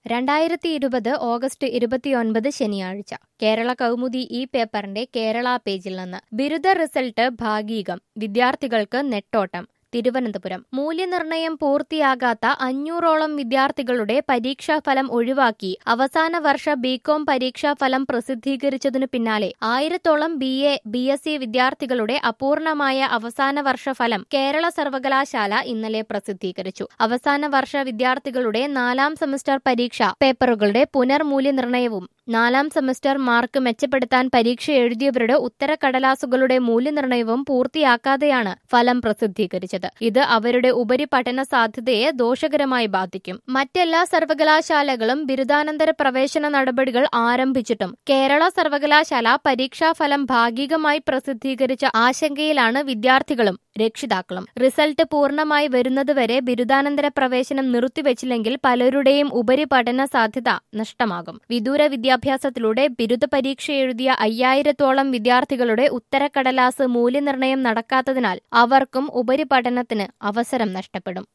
രണ്ടായിരത്തി ഇരുപത് ഓഗസ്റ്റ് ഇരുപത്തിയൊൻപത് ശനിയാഴ്ച കേരള കൗമുദി ഈ പേപ്പറിന്റെ കേരള പേജിൽ നിന്ന് ബിരുദ റിസൾട്ട് ഭാഗികം വിദ്യാർത്ഥികൾക്ക് നെട്ടോട്ടം തിരുവനന്തപുരം മൂല്യനിർണയം പൂർത്തിയാകാത്ത അഞ്ഞൂറോളം വിദ്യാർത്ഥികളുടെ പരീക്ഷാഫലം ഒഴിവാക്കി അവസാന വർഷ ബികോം പരീക്ഷാഫലം പ്രസിദ്ധീകരിച്ചതിനു പിന്നാലെ ആയിരത്തോളം B A B S C വിദ്യാർത്ഥികളുടെ അപൂർണമായ അവസാന വർഷ ഫലം കേരള സർവകലാശാല ഇന്നലെ പ്രസിദ്ധീകരിച്ചു അവസാന വർഷ വിദ്യാർത്ഥികളുടെ നാലാം സെമസ്റ്റർ പരീക്ഷ പേപ്പറുകളുടെ പുനർമൂല്യനിർണയവും നാലാം സെമസ്റ്റർ മാർക്ക് മെച്ചപ്പെടുത്താൻ പരീക്ഷ എഴുതിയവരുടെ ഉത്തരക്കടലാസുകളുടെ മൂല്യനിർണയവും പൂർത്തിയാക്കാതെയാണ് ഫലം പ്രസിദ്ധീകരിച്ചത് ഇത് അവരുടെ ഉപരിപഠന സാധ്യതയെ ദോഷകരമായി ബാധിക്കും മറ്റെല്ലാ സർവകലാശാലകളും ബിരുദാനന്തര പ്രവേശന നടപടികൾ ആരംഭിച്ചിട്ടും കേരള സർവകലാശാല പരീക്ഷാഫലം ഭാഗികമായി പ്രസിദ്ധീകരിച്ച ആശങ്കയിലാണ് വിദ്യാർത്ഥികളും രക്ഷിതാക്കളും റിസൾട്ട് പൂർണ്ണമായി വരുന്നതുവരെ ബിരുദാനന്തര പ്രവേശനം നിർത്തിവെച്ചില്ലെങ്കിൽ പലരുടെയും ഉപരിപഠന സാധ്യത നഷ്ടമാകും വിദൂര വിദ്യാഭ്യാസത്തിലൂടെ ബിരുദ പരീക്ഷ എഴുതിയ അയ്യായിരത്തോളം വിദ്യാർത്ഥികളുടെ ഉത്തരക്കടലാസ് മൂല്യനിർണ്ണയം നടക്കാത്തതിനാൽ അവർക്കും ഉപരിപഠനത്തിന് അവസരം നഷ്ടപ്പെടും